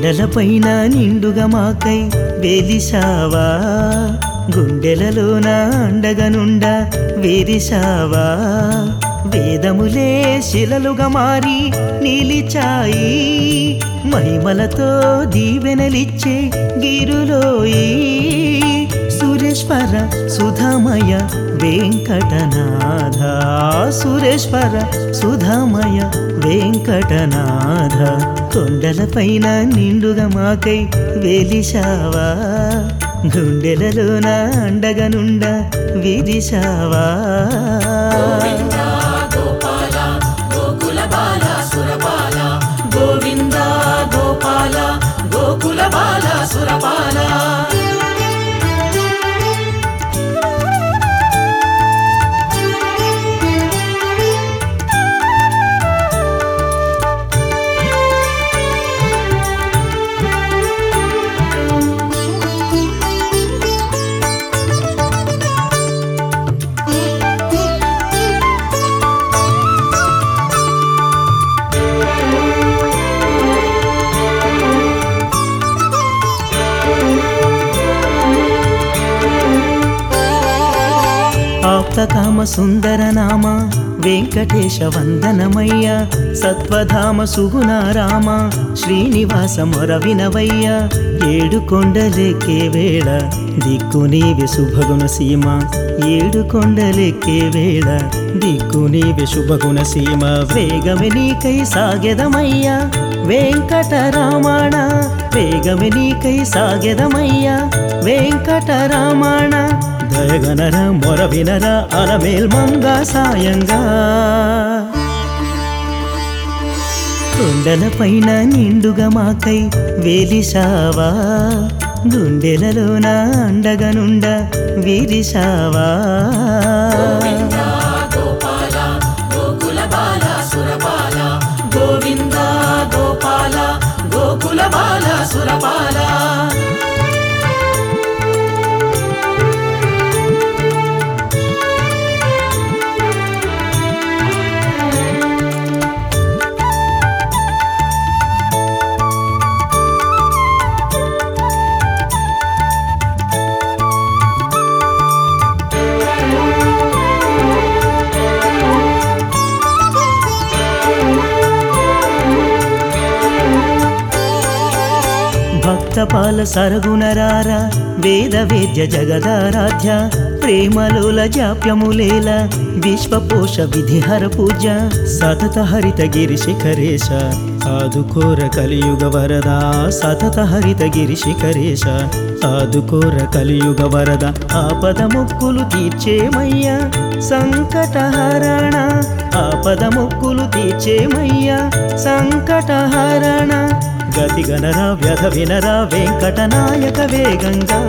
కొండలపైన నిండుగా మాకై వెలిసావా గుండెలలోన అండగనుండ వేరిసావా వేదములే శిలలుగా మారి నిలిచాయి మహిమలతో దీవెనలిచ్చే గిరులోయి సురేశ్వర సుధామయ వెంకటనాథ సురేశ్వర సుధామయ వెంకటనాథ కొండలపైన నిండుగా మాకై వెలిశావా గుండెలలోన అండగనుండ విరిశావా గోపాల గోకుల బాల సురపాల గోవింద గోపాల గోకుల బాల సురపాల ఆప్తకామ సుందర నామ వెంకటేశ వందనమయ్య సత్వధామ సుగుణ రామ శ్రీనివాస మొర వినవయ్య ఏడు కొండలెక్కే వేళ దిక్కు నీవే శుభగుణ సీమ ఏడు కొండలెక్కే వేళ దిక్కు నీవే శుభగుణ సీమ వేగమే నీకై సాగెదమయ్యా వెంకటరామణ వేగమే నీకై సాగెదమయ్యా వెంకటరామణ దయగనర మొర వినర అలమేల్ మంగ సాయంగా కొండలపైన నిండుగా మాకై వేలిసావా గుండెలలోన అండగనుండ విరిసావా గోపాల గోకుల బాల సురపాల గోవింద గోపాల గోకుల బాల సురపాల భక్తపాల సరగుణరార వేద వేద్య జగదారాధ్య ప్రేమలోల జాప్యములేల విశ్వపోష విధిహర పూజ సతత హరిత గిరి శిఖరేశ ఆదుకోర కలియుగ వరద సతత హరిత గిరి శిఖరేశ ఆదుకోర కలియుగ వరద ఆపద మొక్కులు తీర్చేమయ్యా సంకటహరణ ఆపద మొక్కులు తీర్చేమయ్యా సంకటహరణ గతి గణరా వ్యధ వినరా వెంకటనాయక వేగంగా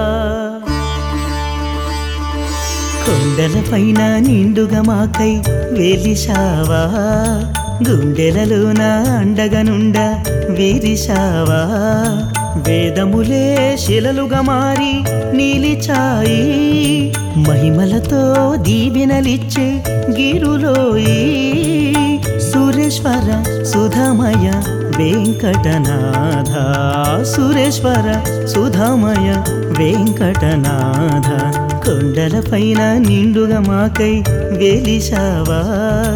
కొండలపైన నిండుగా మాకై వెలిశావా గుండెలలోన అండగనుండ విరిశావా వేదములే శిలలుగా మారి నిలిచాయి మహిమలతో దీవెనలిచ్చే గిరులోయి సురేశ్వర సుధామయ వెంకటనాథ సురేశ్వర సుధామయ వెంకటనాథ కొండలపైన నిండుగా మాకై వెలిశావా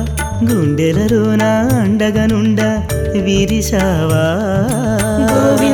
గుండెలలోన అండగనుండ విరిశావా గోవింద